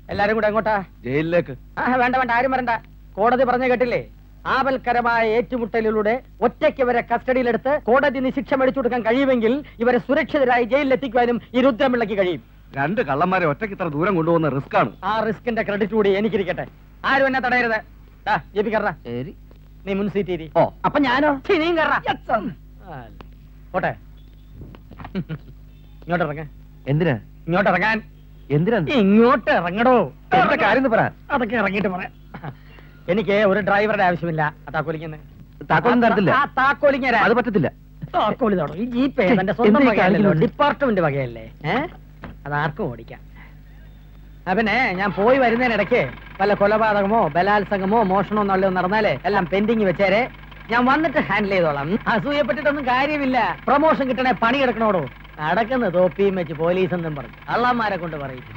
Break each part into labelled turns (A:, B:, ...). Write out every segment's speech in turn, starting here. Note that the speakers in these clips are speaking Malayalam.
A: എല്ലാരും കൂടെ എങ്ങോട്ടാ
B: ജയിലിലേക്ക്
A: ആ, വേണ്ട വേണ്ട ആരും വരണ്ട കോടതി പറഞ്ഞ കേട്ടില്ലേ ആപൽക്കരമായ ഏറ്റുമുട്ടലിലൂടെ ഒറ്റയ്ക്ക് ഇവരെ കസ്റ്റഡിയിലെടുത്ത് കോടതി നിന്ന് ശിക്ഷ മേടിച്ചു കൊടുക്കാൻ കഴിയുമെങ്കിൽ ഇവരെ സുരക്ഷിതരായി ജയിലിൽ എത്തിക്കുവാനും ഈ രുദ്രമിള്ളയ്ക്ക് കഴിയും
B: രണ്ട് കള്ളന്മാരെ ഒറ്റയ്ക്ക് ഇത്ര ദൂരം കൊണ്ടുപോകുന്ന റിസ്ക് ആണ്
A: ആ റിസ്കിന്റെ ക്രെഡിറ്റ് കൂടി എനിക്കിരിക്കട്ടെ ആരും എന്നെ തടയരുത് ദാ, ജെപി കറ
C: ശരി
A: നീ മുൻ സീറ്റ് ഇരി
C: ഓ അപ്പൊ ഞാനോ
A: ഛീ, നീയും കറ പോട്ടെ ഇങ്ങോട്ട് ഇറങ്ങ
C: എന്തിനാ
A: ഇങ്ങോട്ട് ഇറങ്ങാൻ
C: എന്തിനാ
A: ഇങ്ങോട്ട് ഇറങ്ങടോ
C: എന്താ കാര്യം എന്ന് പറ
A: അതൊക്കെ ഇറങ്ങിയിട്ട് പറയാം എനിക്ക് ഒരു ഡ്രൈവറുടെ ആവശ്യമില്ല ആ താക്കോലിക്കുന്ന
C: താക്കോലും തരത്തില്ല
A: ആ താക്കോലിങ്ങ
C: അത് പറ്റത്തില്ല
A: താക്കോലി തടോ ഈ ജീപ്പ്
C: ഛെ,
A: എന്റെ സ്വന്തം
C: എന്തിനാ
A: വകയല്ലല്ലോ
C: കാണിക്കുന്നത്?
A: ഡിപ്പാർട്ട്മെന്റ് വകയല്ലേ ഏ അതാർക്കും ഓടിക്കാം ആ പിന്നെ ഞാൻ പോയി വരുന്നതിനിടയ്ക്ക് വല്ല കൊലപാതകമോ ബലാത്സംഗമോ മോഷണമോ എന്നുള്ളത് നടന്നാലേ എല്ലാം പെൻഡിങ് വെച്ചേരെ ഞാൻ വന്നിട്ട് ഹാൻഡിൽ ചെയ്തോളാം അസൂയപ്പെട്ടിട്ടൊന്നും കാര്യമില്ല പ്രൊമോഷൻ കിട്ടണേ പണി കിടക്കണോടോ നടക്കുന്ന തോപ്പിയും വെച്ച് പോലീസ് എന്നും പറഞ്ഞു അള്ളാന്മാരെ കൊണ്ട് പറയും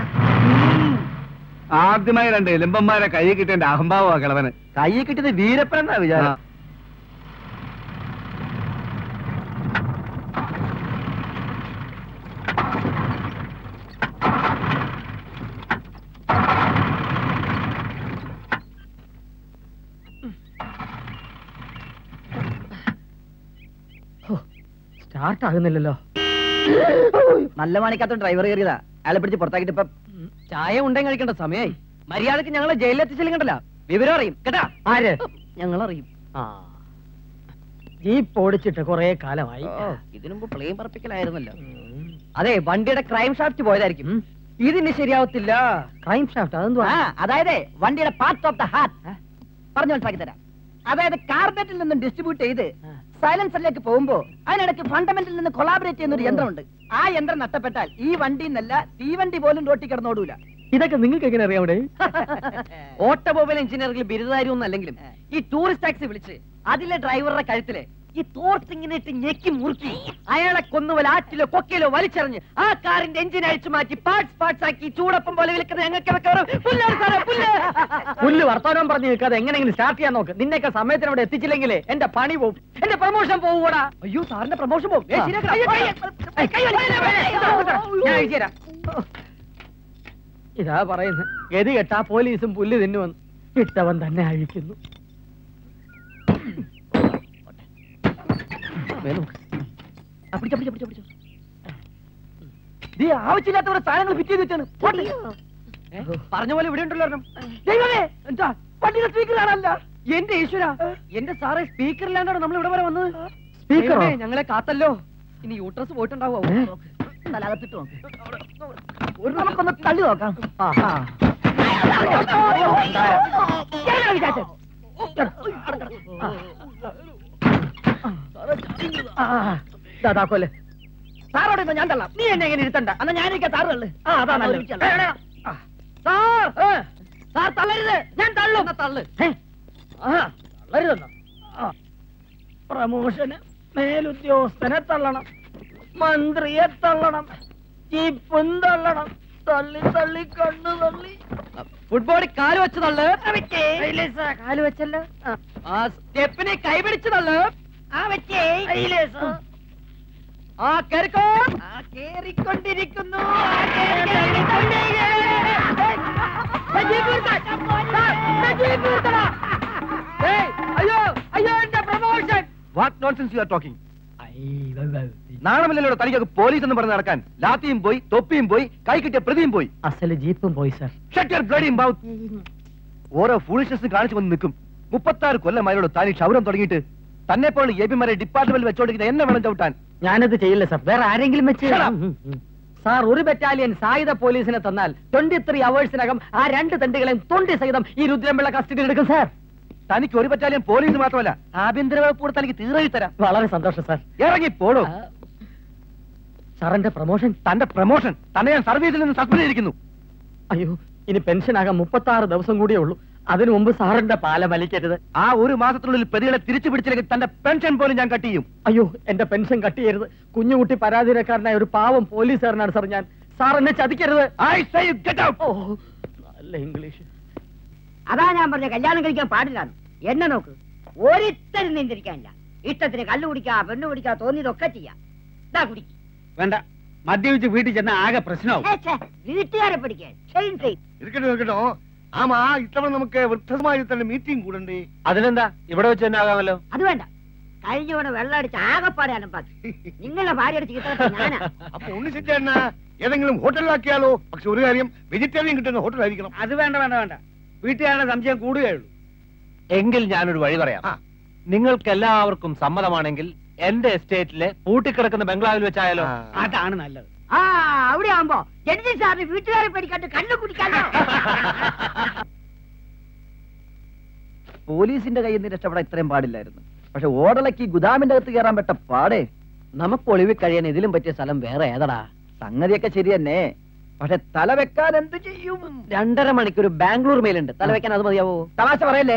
B: ആദ്യമായി രണ്ട് എലുമ്പന്മാരെ കൈ കിട്ടേണ്ട അഹംഭാവമാ കിളവന്
C: കൈ കിട്ടിയത് വീരപ്പൻ എന്നാ വിചാരം
B: ആ.
A: സ്റ്റാർട്ട് ആകുന്നില്ലല്ലോ
C: നല്ല മാണിക്കാത്ത ഡ്രൈവർ കയറിയതാ അയാളെ പിടിച്ച് പുറത്താക്കിട്ട് ഇപ്പൊ ചായ ഉണ്ടെങ്കിൽ കഴിക്കേണ്ട സമയമായി മര്യാദക്ക് ഞങ്ങളെ ജയിലിൽ എത്തിച്ചില്ലെങ്കിണ്ടല്ല വിവരം അറിയും കേട്ടാ
A: ആര്
C: ഞങ്ങൾ അറിയും
A: ആ ജീപ്പ് ഓടിച്ചിട്ട് കുറെ കാലമായി
C: ഇതിനു മുമ്പ് പ്ലെയിൻ പറപ്പിക്കലായിരുന്നല്ലോ
A: ഉം.
C: അതെ വണ്ടിയുടെ ക്രൈം ഷാഫ്റ്റ് പോയതായിരിക്കും ഇതിന് ശരിയാവത്തില്ല
A: ക്രൈം ഷാഫ്റ്റ് അതെന്തുവാ
C: ആ, അതായത് വണ്ടിയുടെ പാർട്ട് ഓഫ് ദ ഹാർട്ട് പറഞ്ഞു മനസ്സിലാക്കി തരാം അതായത് കാർബറ്റിൽ നിന്നും ഡിസ്ട്രിബ്യൂട്ട് ചെയ്ത് സൈലൻസറിലേക്ക് പോകുമ്പോ അതിനിടയ്ക്ക് ഫണ്ടമെന്റിൽ നിന്ന് കൊളാബറേറ്റ് ചെയ്യുന്ന ഒരു യന്ത്രമുണ്ട് ആ യന്ത്രം നഷ്ടപ്പെട്ടാൽ ഈ വണ്ടി എന്നല്ല തീവണ്ടി പോലും റോട്ടി കിടന്നോടൂല
A: ഇതൊക്കെ നിങ്ങൾക്ക് എങ്ങനെ അറിയാം അവിടെ
C: ഓട്ടോമൊബൈൽ എഞ്ചിനീയറിംഗിൽ ബിരുദധാരിയൊന്നും അല്ലെങ്കിലും ഈ ടൂറിസ്റ്റ് ടാക്സി വിളിച്ച് അതിലെ ഡ്രൈവറുടെ കഴുത്തില് ഈ തോർത്തിങ്ങനെ ഇട്ട് ഞെക്കി മുറുക്കി അയാളെ കൊന്നുവല ആറ്റിലോ കൊക്കയിലോ വലിച്ചെറിഞ്ഞ് ആ കാറിന്റെ എഞ്ചിൻ അഴിച്ചു മാറ്റി പാർട്സ് പാർട്സ് ആക്കി ചൂടപ്പം പോലെ വിൽക്കുന്ന ഞങ്ങൾക്ക് വെക്കാറ് പുല്ലാണ് സാറേ പുല്ല്
A: പുല്ല് വർത്തമാനം പറഞ്ഞ് നിൽക്കാതെ എങ്ങനെയെങ്കിലും സ്റ്റാർട്ട് ചെയ്യാൻ നോക്ക് നിന്നെയൊക്കെ സമയത്തിന് അവിടെ എത്തിച്ചില്ലെങ്കിലേ എന്റെ പണി പോവും എന്റെ പ്രൊമോഷൻ പോവൂടാ
C: അയ്യോ സാറിന്റെ പ്രമോഷൻ പോകും
A: ആ. ഞാൻ അയച്ചു തരാം. ഇതാ പറയുന്നത് ഗതി കെട്ടാ പോലീസും പുല്ല് തിന്നുവന്ന് ഇട്ടവൻ തന്നെ അഴിക്കുന്നു
C: ആവശ്യമില്ലാത്ത കുറെ സാധനങ്ങൾ ഫിറ്റ് ചെയ്ത് വെച്ചാണ് പറഞ്ഞ പോലെ ഇവിടെ ഉണ്ടല്ലോ ഒരെണ്ണം. ദൈവമേ എന്താ വണ്ടിയുടെ സ്പീക്കർ കാണാനല്ല എന്റെ ഈശ്വര എന്റെ സാറേ സ്പീക്കറിലാണ്ടാണ് നമ്മൾ ഇവിടെ വരെ വന്നത്
A: സ്പീക്കറോ?
C: ദൈവമേ, ഞങ്ങളെ കാത്തല്ലോ ഇനി യൂട്രസ് പോയിട്ടുണ്ടാവോ
A: ഏ?
C: തലകത്തിട്ട് നമുക്കൊന്ന് തള്ളി നോക്കാം
A: ആഹാ. ആ, ദാ താക്കോല്
C: സാറോട് ഇപ്പൊ ഞാൻ തള്ളാം
A: നീ എന്നെ എങ്ങനെ ഇരുത്തണ്ട
C: എന്നാ ഞാനിരിക്കാം സാറ് തള്ളു
A: ആ അതാ നല്ലത്.
C: ഒരുമിച്ചല്ല.
A: ഏ, ഏ, ആ.
C: സാർ
A: ഏ,
C: സാർ തള്ളരുത് ഞാൻ തള്ളും എന്നാ തള്ളു
A: ഏ, ആ, തള്ളരുതെന്നോ? ആ. പ്രമോഷന് മേലുദ്യോഗസ്ഥനെ തള്ളണം മന്ത്രിയെ തള്ളണം ജീപ്പും തള്ളണം തള്ളി തള്ളി കണ്ണു തള്ളി
C: ഫുട്ബോളിൽ കാല് വെച്ച് തള്ളു
A: കാല് വെച്ചല്ലോ ആ.
C: ആ സ്റ്റെപ്പിനെ കൈപിടിച്ച് തള്ളു
A: ആ വെച്ചേ
C: ആ കേറിക്കോ
A: ആ കേറിക്കൊണ്ടിരിക്കുന്നു
C: അയ്യോ അയ്യോ എന്റെ promotion
B: what nonsense you are talking നാണമില്ലല്ലോ തനിക്കൊക്കെ പോലീസ് എന്ന് പറഞ്ഞ് നടക്കാൻ ലാത്തിയും പോയി തൊപ്പിയും പോയി കൈ കിട്ടിയ പ്രതിയും പോയി
A: അസല് ജീപ്പും പോയി sir
B: Shut your bloody mouth. ഓരോ ഫൂളിഷ്നസ് കാണിച്ചു വന്ന് നിൽക്കും മുപ്പത്താറ് കൊല്ലമാരോട് താൻ ഈ ക്ഷൗരം തുടങ്ങിയിട്ട് തന്നെ പോലെ എബിമാരെ ഡിപ്പാർട്ട്മെന്റിൽ വെച്ചോണ്ടിരിക്കുന്ന എന്നെ വേണം ചവിട്ടാൻ
A: ഞാനത് ചെയ്യില്ല സർ വേറെ ആരെങ്കിലും വെച്ച്
B: Shut up.
A: ഉം, ഉം. സാർ ഒരു ബറ്റാലിയൻ സായുധ പോലീസിനെ തന്നാൽ ട്വന്റി ത്രീ അവേഴ്സിനകം ആ രണ്ട് തണ്ടുകളെയും തൊണ്ടി സഹിതം ഈ രുദ്രമ്പിള്ള കസ്റ്റഡിയിൽ എടുക്കും സാർ
B: തനിക്ക് ഒരു ബറ്റാലിയൻ പോലീസ് മാത്രമല്ല ആഭ്യന്തര വകുപ്പ് കൂടെ തനിക്ക് തീറെഴുതി തരാം
A: വളരെ സന്തോഷം സാർ
B: ഇറങ്ങി പോടോ
A: സാറിന്റെ പ്രൊമോഷൻ
B: തന്റെ പ്രൊമോഷൻ തന്നെ ഞാൻ സർവീസിൽ നിന്ന് സസ്പെൻഡ് ചെയ്തിരിക്കുന്നു
A: അയ്യോ ഇനി പെൻഷൻ ആകാൻ മുപ്പത്തി ആറ് ദിവസം കൂടിയേ ഉള്ളൂ അതിനു മുമ്പ് സാറിന്റെ പാല വലിക്കരുത്
B: ആ ഒരു മാസത്തിനുള്ളിൽ പ്രതികളെ തിരിച്ചു പിടിച്ചില്ലെങ്കിൽ തന്റെ പെൻഷൻ പോലും ഞാൻ കട്ട് ചെയ്യും
A: അയ്യോ എന്റെ പെൻഷൻ കട്ട് ചെയ്യരുത് കുഞ്ഞുകുട്ടി പരാതിരക്കാരനായ ഒരു പാവം പോലീസുകാരനാണ് സാർ ഞാൻ സാർ എന്നെ ചതിക്കരുത്
B: I say you get out.
A: ഓ നല്ല ഇംഗ്ലീഷ്
D: അതാ ഞാൻ പറഞ്ഞ കല്യാണം കഴിക്കാൻ പാടില്ല എന്നെ നോക്ക് ഒരിത്തരും നിന്തിരിക്കാനില്ല ഇഷ്ടത്തിന് കള്ളു കുടിക്കാ പെണ്ണു കുടിക്കാ തോന്നിയതൊക്കെ ചെയ്യാം ഇതാ കുടിക്ക്
B: വേണ്ട
E: മദ്യപിച്ച് വീട്ടിൽ ചെന്ന ആകെ പ്രശ്നമാവും
D: ഛേ, ഛേ, വീട്ടുകാരെ പിടിക്കാൻ ഷെയിം ചെയ്യും
F: ഇരിക്കട്ടെ ഇരിക്കട്ടോ ആമാ ഇത്തവണ നമുക്ക് വൃദ്ധമായി തന്നെ മീറ്റിംഗ് കൂടണ്ടേ
B: അതിനെന്താ ഇവിടെ വെച്ച് തന്നെ ആകാമല്ലോ
D: അത് വേണ്ട കഴിഞ്ഞ തവണ വെള്ളം അടിച്ച് ആകെപ്പാടെ അലമ്പാക്കി നിങ്ങളുടെ ഭാര്യ അടിച്ച് കിട്ടാത്ത ഞാനാ
F: അപ്പൊ ഉണ്ണിച്ചേട്ടനാ ഏതെങ്കിലും ഹോട്ടലിലാക്കിയാലോ പക്ഷെ ഒരു കാര്യം വെജിറ്റേറിയൻ കിട്ടുന്ന ഹോട്ടലായിരിക്കണം
E: അത് വേണ്ട വേണ്ട വേണ്ട വീട്ടുകാരുടെ സംശയം കൂടുകയുള്ളൂ
B: എങ്കിൽ ഞാനൊരു വഴി പറയാം
F: ആ.
B: നിങ്ങൾക്ക് എല്ലാവർക്കും സമ്മതമാണെങ്കിൽ എന്റെ എസ്റ്റേറ്റിലെ പൂട്ടിക്കിടക്കുന്ന ബംഗ്ലാവിൽ വെച്ചായാലോ
E: അതാണ് നല്ലത്
D: ആ അവിടെ ആവുമ്പോ ജഡ്ജി സാറിന് വീട്ടുകാരെ പേടിക്കാണ്ട് കണ്ണു കുടിക്കാലോ
C: പോലീസിന്റെ കയ്യിൽ നിന്ന് രക്ഷപ്പെടാൻ ഇത്രയും പാടില്ലായിരുന്നു പക്ഷെ ഓടലക്ക് ഗുദാമിന്റെ അകത്ത് കയറാൻ പെട്ട പാടേ
A: നമുക്ക് ഒളിവിൽ കഴിയാൻ ഇതിലും പറ്റിയ സ്ഥലം വേറെ ഏതടാ
C: സംഗതിയൊക്കെ ശരി തന്നെ പക്ഷെ തല വെക്കാൻ എന്ത് ചെയ്യും
A: രണ്ടര മണിക്കൂർ ബാംഗ്ലൂർ മേലുണ്ട് തല വെക്കാൻ അത് മതിയാവോ
C: തമാശ പറയല്ലേ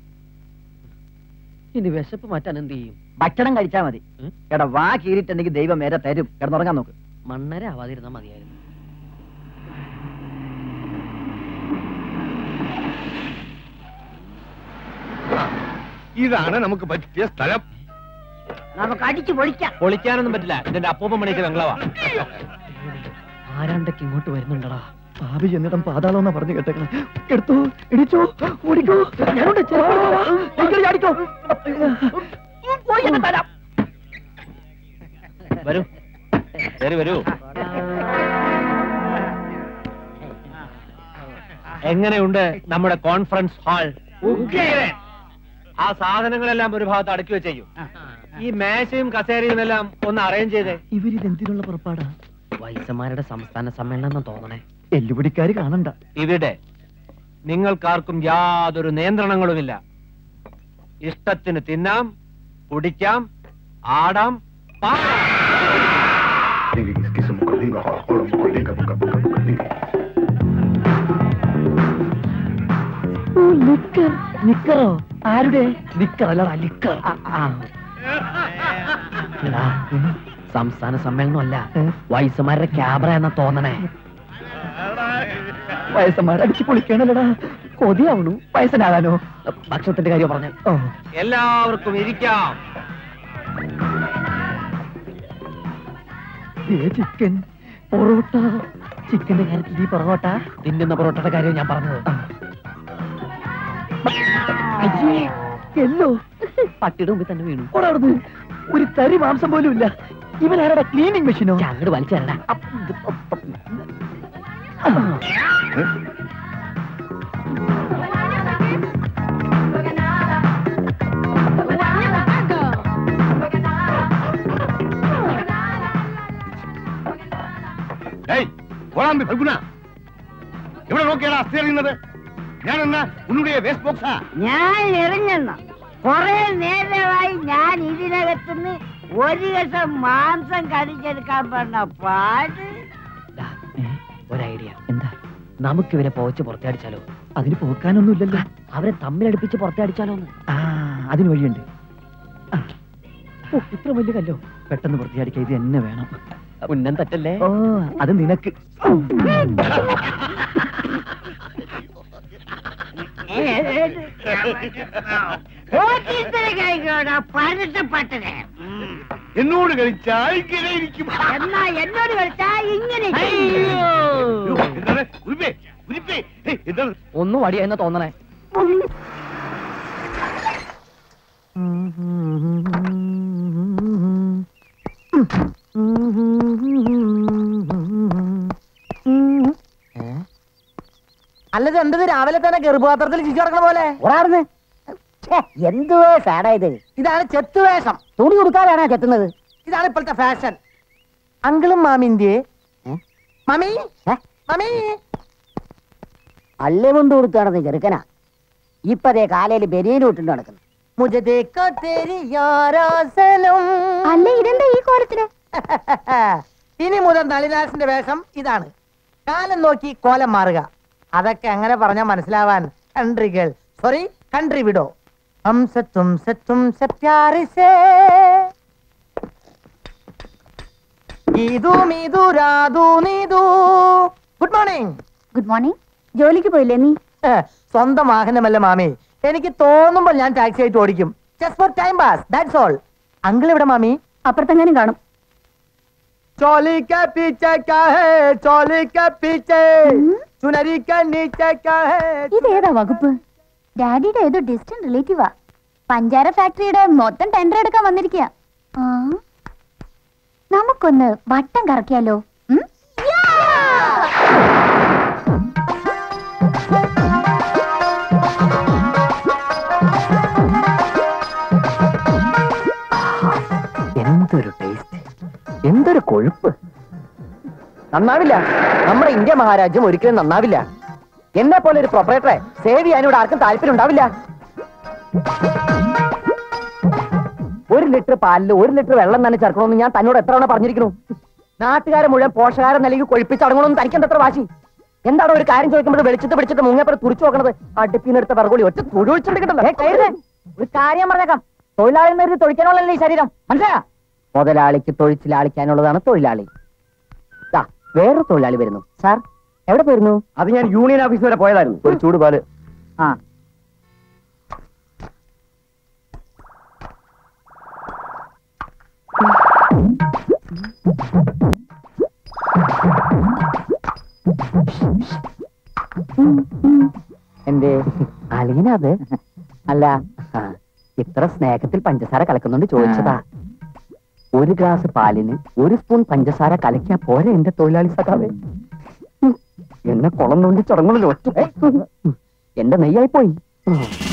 A: ഇനി വിശപ്പ് മാറ്റാൻ എന്ത് ചെയ്യും
C: ഭക്ഷണം കഴിച്ചാ മതി
A: ഉം.
C: എടാ വാ കീറിട്ടുണ്ടെങ്കിൽ ദൈവം നേരെ തരും കിടന്നുറങ്ങാൻ നോക്ക്
A: മണ്ണര ആവാതിരുന്നാ മതിയായിരുന്നു
F: ഇതാണ് നമുക്ക് പറ്റിയ സ്ഥലം
D: നമുക്ക് അടിച്ചു പൊളിക്കാം
B: പൊളിക്കാനൊന്നും പറ്റില്ല ഇതിന്റെ അപ്പൂപ്പൻ മണിക്ക് ബംഗ്ലാവാ
A: ആരാണ്ടൊക്കെ ഇങ്ങോട്ട് വരുന്നുണ്ടടാ
C: ഭാവി എന്നിടം പാതാളം എന്നാ പറഞ്ഞു കേട്ടേക്കണം എടുത്തോ ഇടിച്ചോ ഓടിക്കോ ഞാനുണ്ട് ചെറുപ്പം ചാടിക്കോ പോയി എന്നെ തരാം
B: വരൂ ശരി വരൂ എങ്ങനെയുണ്ട് നമ്മുടെ കോൺഫറൻസ് ഹാൾ
E: ഉഗ്രൻ.
B: ആ സാധനങ്ങളെല്ലാം ഒരു ഭാഗത്ത് അടുക്കി വെച്ചേക്കും ഈ മേശയും കസേരയും എല്ലാം ഒന്ന് അറേഞ്ച് ചെയ്തേ
C: ഇവരിതെന്തിനുള്ള പുറപ്പാടാ
A: വൈസന്മാരുടെ സംസ്ഥാന സമ്മേളനം തോന്നണേ
C: എല്ലുപിടിക്കാര് കാണണ്ട
B: ഇവിടെ നിങ്ങൾക്കാർക്കും യാതൊരു നിയന്ത്രണങ്ങളുമില്ല ഇഷ്ടത്തിന് തിന്നാം കുടിക്കാം ആടാം പാടാം
C: നിക്കറോ ആരുടെ നിക്കർ അല്ലടാ ലിക്കർ
A: എടാ, സംസ്ഥാന സമ്മേളനം അല്ല വൈസന്മാരുടെ ക്യാമറ എന്നാ തോന്നണേ
C: വയസ്സന്മാരെ അടിച്ചു പൊളിക്കണല്ലടാ കൊതിയാവണു വയസ്സനാകാനോ ഭക്ഷണത്തിന്റെ കാര്യം പറഞ്ഞു ഓ
B: എല്ലാവർക്കും ഇരിക്കാം
C: ചിക്കൻ പൊറോട്ട ചിക്കന്റെ കാര്യത്തിൽ ഈ പൊറോട്ട
A: തിന്നുന്ന പൊറോട്ടയുടെ കാര്യം ഞാൻ പറഞ്ഞത്
C: അയ്യേ, എല്ലോ
A: പട്ടിയുടെ മുമ്പിൽ തന്നെ വീണു
C: ഓടാടുന്നു ഒരു തരി മാംസം പോലും ഇല്ല ഇവൻ ആരുടെ ക്ലീനിങ് മെഷീനോ
A: അങ്ങോട്ട് വലിച്ചേരടാ
F: ഏയ് കോളാമ്പി ഫൽഗുന എവിടെ നോക്കിയാണ് അസ്ഥി എറിയുന്നത് ഞാൻ എന്നാ ഉன்னுடைய വേസ്റ്റ് ബോക്സാ
D: ഞാൻ എറിഞ്ഞെന്ന കൊറേ നേരമായി ഞാൻ ഇതിനകത്തുനിന്ന് ഒരു ദിവസം മാംസം കടിച്ചെടുക്കാൻ പറഞ്ഞ പാട്
A: ദാ, ഒരു ഐഡിയ
C: എന്താ
A: നമുക്ക് ഇവരെ പോച്ച് പുറത്തടിച്ചാലോ
C: അതിന് പോക്കാനൊന്നുമില്ലല്ലോ
A: അവരെ തമ്മിലടുപ്പിച്ച് പുറത്തടിച്ചാലോ എന്ന്
C: ആ അതിന് വഴിയുണ്ട് ആ. ഓ, ഇത്ര വലിയ കല്ലോ പെട്ടെന്ന് വൃത്തിയാടിക്കാൻ ഇത് എന്നെ വേണം
A: ഉന്നം തെറ്റല്ലേ
C: ഓ അത് നിനക്ക്
D: ഓട്ടീസിനെ കഴിക്കണോടാ പഴുത്തപ്പെട്ടത്
F: എന്നോട് കളിച്ചാൽ ഇങ്ങനെ ഇരിക്കും
D: എന്നാ എന്നോട് കളിച്ചാ ഇങ്ങനെ
F: അയ്യോ, എന്താണ് ഉരുപ്പേ ഉരുപ്പേ ഏയ്, എന്താണ്
A: ഒന്നും വടിയെന്ന് തോന്നണേ അല്ലത് എന്തത് രാവിലെ തന്നെ ഗർഭപാത്രത്തിൽ ചിച്ചു കിടക്കണ പോലെ
D: ഓടാർന്ന് എന്തുവോ സാടാ ഇത്
A: ഇതാണ് ചെത്തുവേഷം
D: തുണി കൊടുക്കാനാണോ ചെത്തുന്നത്
A: ഇതാണ് ഇപ്പോഴത്തെ ഫാഷൻ അങ്കിളും മാമിന്റെ മമ്മി
D: ഏ?
A: മമ്മി
D: അള്ളി കൊണ്ട് കൊടുത്താണെന്ന് ചെറുക്കനാ ഇപ്പതേ കാലയിൽ ബെരിയനൂട്ടുണ്ട് നടക്കുന്നു
A: മുझे देखो तेरी यारा सनम
D: അല്ല ഇതെന്താ ഈ കോലത്തില്
A: ഇനി മുതൽ നളിനാസിന്റെ വേഷം ഇതാണ് കാലം നോക്കി കോലം മാറുക അതൊക്കെ എങ്ങനെ പറഞ്ഞാൽ മനസ്സിലാവാൻ കൺട്രി ഗേൾ സോറി കൺട്രി വിടോ ഹംസ തുംസ തുംസ പ്യാരി സേ Geethu Meethu Radhu Neethu good morning
G: good morning ജോലിക്ക് പോയില്ലേ നീ
A: സ്വന്തം വാഹനമല്ല മാമി എനിക്ക് തോന്നുമ്പോൾ ഞാൻ ടാക്സി ആയിട്ട് ഓടിക്കും just for time pass that's all uncle ഇവിടെ മാമി
G: അപ്പുറത്തെങ്ങാനും കാണും
B: चोली के पीछे क्या है चोली के पीछे चुनरी के नीचे क्या है
G: ഇതേതാ വകുപ്പ് ഡാഡിയുടെ ഏതോ ഡിസ്റ്റന്റ് റിലേറ്റീവാ പഞ്ചാര ഫാക്ടറിയുടെ മൊത്തം ടെൻഡർ എടുക്കാൻ വന്നിരിക്കുക നമുക്കൊന്ന് വട്ടം കറക്കിയാലോ ഉം?
C: എന്തൊരു ടേസ്റ്റ് എന്തൊരു കൊഴുപ്പ് നന്നാവില്ല നമ്മുടെ ഇന്ത്യ മഹാരാജ്യം ഒരിക്കലും നന്നാവില്ല എന്നെ പോലെ ഒരു പ്രൊപ്പറേറ്ററെ സേവ് ചെയ്യാനോട് ആർക്കും താല്പര്യം ഉണ്ടാവില്ല ഒരു ലിറ്റർ പാലിൽ ഒരു ലിറ്റർ വെള്ളം തന്നെ ചേർക്കണമെന്ന് ഞാൻ തന്നോട് എത്ര തവണ പറഞ്ഞിരിക്കുന്നു നാട്ടുകാരെ മുഴുവൻ പോഷകാരം നൽകി കൊഴിപ്പിച്ച് അടങ്ങണമെന്ന് തനിക്കെന്താ എത്ര വാശി എന്താണ് ഒരു കാര്യം ചോദിക്കുമ്പോൾ വെളിച്ചത്ത് പിടിച്ചിട്ട് മുങ്ങപ്പുറ തുറിച്ചു നോക്കണത് അടുപ്പിന്നെടുത്ത പറകൂടി ഒറ്റ തുഴൊഴിച്ചെടുക്കണ്ടല്ലോ ഒരു കാര്യം പറഞ്ഞേക്കാം തൊഴിലാളി എന്ന് കരുതി തൊഴിക്കാനുള്ളല്ലേ ഈ ശരീരം മനസ്സിലാ മുതലാളിക്ക് തൊഴിച്ചിലാളിക്കാനുള്ളതാണ് തൊഴിലാളി ദാ, വേറൊരു തൊഴിലാളി വരുന്നു സാർ എവിടെ പോയിരുന്നു
B: അത് ഞാൻ യൂണിയൻ ഓഫീസ് വരെ പോയതായിരുന്നു ഒരു ചൂട് പാല്
C: ആ എന്തേ അളിയനത് അല്ല ആ, ഇത്ര സ്നേഹത്തിൽ പഞ്ചസാര കലക്കുന്നുണ്ട് ചോദിച്ചതാ ഒരു ഗ്ലാസ് പാലിന് ഒരു സ്പൂൺ പഞ്ചസാര കലക്കിയാ പോരെ എന്റെ തൊഴിലാളി സഖാവേ ഉം. എന്നെ കുളം നോണ്ടി ചടങ്ങുകളിൽ ഒറ്റ എന്റെ നെയ്യായി പോയി